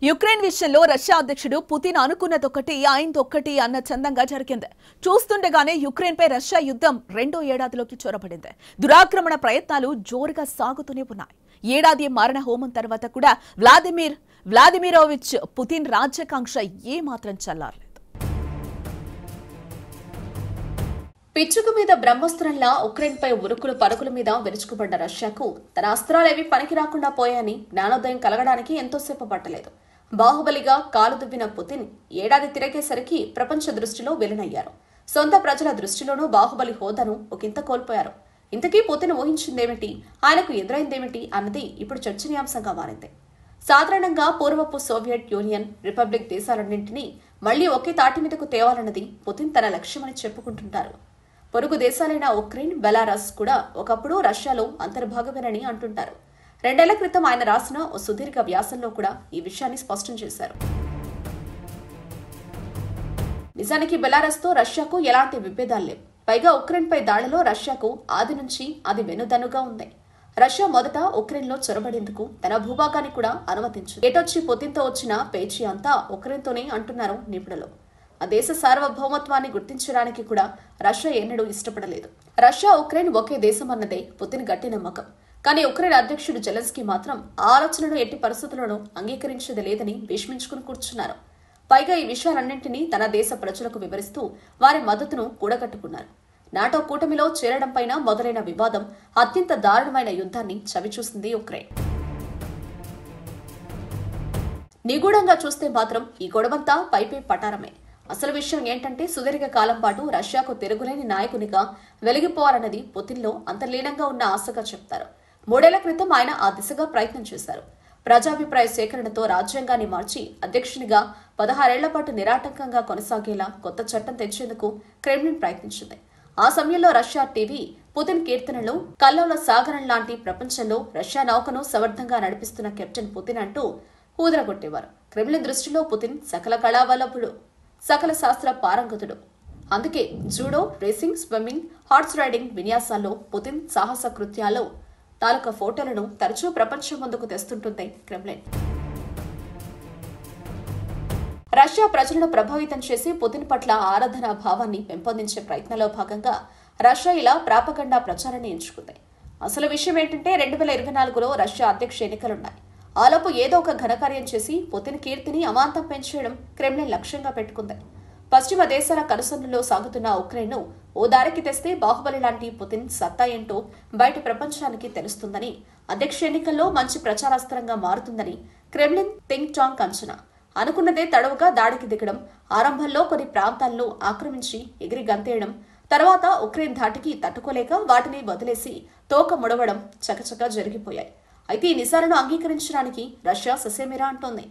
Ukraine విషయంలో Russia అధ్యక్షుడు Putin అనుకున్నదొక్కటి ఆయనదొక్కటి అన్న చందంగా జరిగింది చూస్తుండగానే యుక్రెయిన్ పై రష్యా యుద్ధం రెండో ఏడాదిలోకి చొరబడింది దురాక్రమణ ప్రయత్నాలు జోరుగా సాగుతూనే ఉన్నాయి ఏడాది మారణ హోమం తర్వాత కూడా వ్లాదిమిర్ వ్లాదిమిరోవిచ్ పుతిన్ రాజ్యాకాంక్ష ఏమాత్రం చల్లారలేదు పిచ్చుక మీద బ్రహ్మస్త్రంలా ఉక్రెయిన్ పై ఉరుకులు పరుగుల మీద విరుచుకుపడ్డ రష్యాకు తన అస్త్రాలేవి పనికి రాకుండా పోయాయని జ్ఞానోదయం కలగడానికి ఎంతోసేపు పట్టలేదు బాహుబలిగా కాలు దువ్విన పుతిన్ ఏడాది తిరిగేసరికి ప్రపంచ దృష్టిలో విలనయ్యారు సొంత ప్రజల దృష్టిలోనూ బాహుబలి హోదాను ఒకంత కోల్పోయారు ఇంతకీ పుతిన్ ఊహించిందేమిటి ఆయనకు ఎదురైందేమిటి అన్నది ఇప్పుడు చర్చనీయాంశంగా మారింది సాధారణంగా పూర్వపు సోవియట్ యూనియన్ రిపబ్లిక్ దేశాలన్నింటినీ మళ్లీ ఒకే తాటి మీదకు తేవాలన్నది పుతిన్ తన లక్ష్యమని చెప్పుకుంటుంటారు పొరుగు దేశాలైన ఉక్రెయిన్ బెలారస్ కూడా ఒకప్పుడు రష్యాలో అంతర్భాగమేనని అంటుంటారు రెండేళ్ల క్రితం ఆయన రాసిన ఓ సుదీర్ఘ వ్యాసంలో కూడా ఈ విషయాన్ని స్పష్టం చేశారు నిజానికి బెలారస్ తో రష్యాకు ఎలాంటి విభేదాలు లేవు పైగా ఉక్రెయిన్ పై దాడిలో రష్యాకు ఆది నుంచి అది వెనుదనుగా ఉంది రష్యా మొదట ఉక్రెయిన్ లో చొరబడేందుకు తన భూభాగాన్ని కూడా అనుమతించింది ఏటొచ్చి పుతిన్తో వచ్చిన పేచీ అంతా ఉక్రెయిన్తోనే అంటున్నారు నిపుణులు ఆ దేశ సార్వభౌమత్వాన్ని గుర్తించడానికి కూడా రష్యా ఎన్నడూ ఇష్టపడలేదు రష్యా ఉక్రెయిన్ ఒకే దేశం అన్నదే పుతిన్ గట్టి నమ్మకం కానీ ఉక్రెయిన్ అధ్యక్షుడు జెలెన్స్కీ మాత్రం ఆ ఆలోచనను ఎట్టి పరిస్థితులను అంగీకరించేది లేదని భీష్మించుకుని కూర్చున్నారు పైగా ఈ విషయాలన్నింటినీ తన దేశ ప్రజలకు వివరిస్తూ వారి మద్దతును కూడగట్టుకున్నారు నాటో కూటమిలో చేరడంపైన మొదలైన వివాదం అత్యంత దారుణమైన యుద్ధాన్ని చవిచూసింది ఉక్రెయిన్ నిగూఢంగా చూస్తే మాత్రం ఈ గొడవంతా పైపై పటారమే అసలు విషయం ఏంటంటే సుదీర్ఘ కాలం పాటు రష్యాకు తిరుగులేని నాయకునిగా వెలిగిపోవాలన్నది పుతిన్లో అంతర్లీనంగా ఉన్న ఆశగా చెప్తారు మూడేళ్ల క్రితం ఆయన ఆ దిశగా ప్రయత్నం చేశారు ప్రజాభిప్రాయ సేకరణతో రాజ్యాంగాన్ని మార్చి అధ్యక్షునిగా పదహారేళ్ల పాటు నిరాటంకంగా కొనసాగేలా కొత్త చట్టం తెచ్చేందుకు క్రెమ్లిన్ ప్రయత్నించింది ఆ సమయంలో రష్యా టీవీ పుతిన్ కీర్తనలు కల్లోల సాగరం లాంటి ప్రపంచంలో రష్యా నౌకను సమర్థంగా నడిపిస్తున్న కెప్టెన్ పుతిన్ అంటూ ఊదరగొట్టేవారు క్రెమ్లిన్ దృష్టిలో పుతిన్ సకల కళావల్లభుడు సకల శాస్త్ర పారంగతుడు అందుకే judo racing swimming horse riding విన్యాసాల్లో పుతిన్ సాహస కృత్యాల్లో తాలూకా ఫోటోలను తరచూ ప్రపంచం ముందుకు తెస్తుంటుంది క్రెమ్లిన్ రష్యా ప్రజలను ప్రభావితం చేసి పుతిన్ పట్ల ఆరాధనా భావాన్ని పెంపొందించే ప్రయత్నంలో భాగంగా రష్యా ఇలా ప్రాపగండా ప్రచారాన్ని ఎంచుకుంది అసలు విషయం ఏంటంటే రెండు వేల ఇరవై నాలుగులో రష్యా అధ్యక్ష ఎన్నికలున్నాయి ఆలోపు ఏదో ఒక ఘనకార్యం చేసి పుతిన్ కీర్తిని అమాంతం పెంచేయడం క్రెమ్లిన్ లక్ష్యంగా పెట్టుకుంది పశ్చిమ దేశాల కనుసన్నులో సాగుతున్న ఉక్రెయిన్ను ఓ దారికి తెస్తే బాహుబలి లాంటి పుతిన్ సత్తా ఏంటో బయట ప్రపంచానికి తెలుస్తుందని అధ్యక్ష ఎన్నికల్లో మంచి ప్రచారాస్త్రంగా మారుతుందని క్రెమ్లిన్ థింక్ టాంక్ అంచనా అనుకున్నదే తడవుగా దాడికి దిగడం ఆరంభంలో కొన్ని ప్రాంతాల్లో ఆక్రమించి ఎగిరి గంతేయడం తర్వాత ఉక్రెయిన్ ధాటికి తట్టుకోలేక వాటిని వదిలేసి తోక ముడవడం చకచకా జరిగిపోయాయి అయితే ఈ నిజాలను అంగీకరించడానికి రష్యా ససేమిరా అంటోంది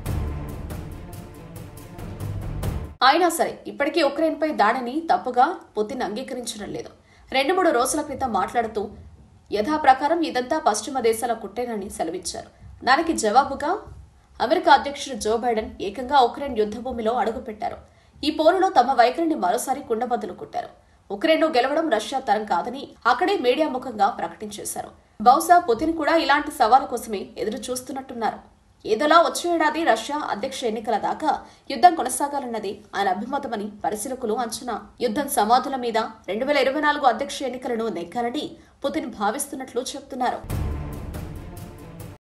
అయినా సరే ఇప్పటికీ ఉక్రెయిన్పై దాడిని తప్పుగా పుతిన్ అంగీకరించడం లేదు రెండు మూడు రోజుల క్రితం మాట్లాడుతూ యథాప్రకారం ఇదంతా పశ్చిమ దేశాల కుట్టేనని సెలవిచ్చారు దానికి జవాబుగా అమెరికా అధ్యక్షుడు జో బైడెన్ ఏకంగా ఉక్రెయిన్ యుద్ధభూమిలో అడుగుపెట్టారు ఈ పోరులో తమ వైఖరిని మరోసారి కుండబద్దలు కొట్టారు ఉక్రెయిన్ను గెలవడం రష్యా తరం కాదని అక్కడే మీడియా ముఖంగా ప్రకటించేశారు బహుశా పుతిన్ కూడా ఇలాంటి సవాలు కోసమే ఎదురు చూస్తున్నట్టున్నారు ఏదోలా వచ్చే ఏడాది రష్యా అధ్యక్ష ఎన్నికల దాకా యుద్ధం కొనసాగాలన్నది ఆయన అభిమతమని పరిశీలకులు అంచనా యుద్ధం సమాధుల మీద రెండు వేల ఇరవై నాలుగు అధ్యక్ష ఎన్నికలను నెగ్గాలని పుతిన్ భావిస్తున్నట్లు చెప్తున్నారు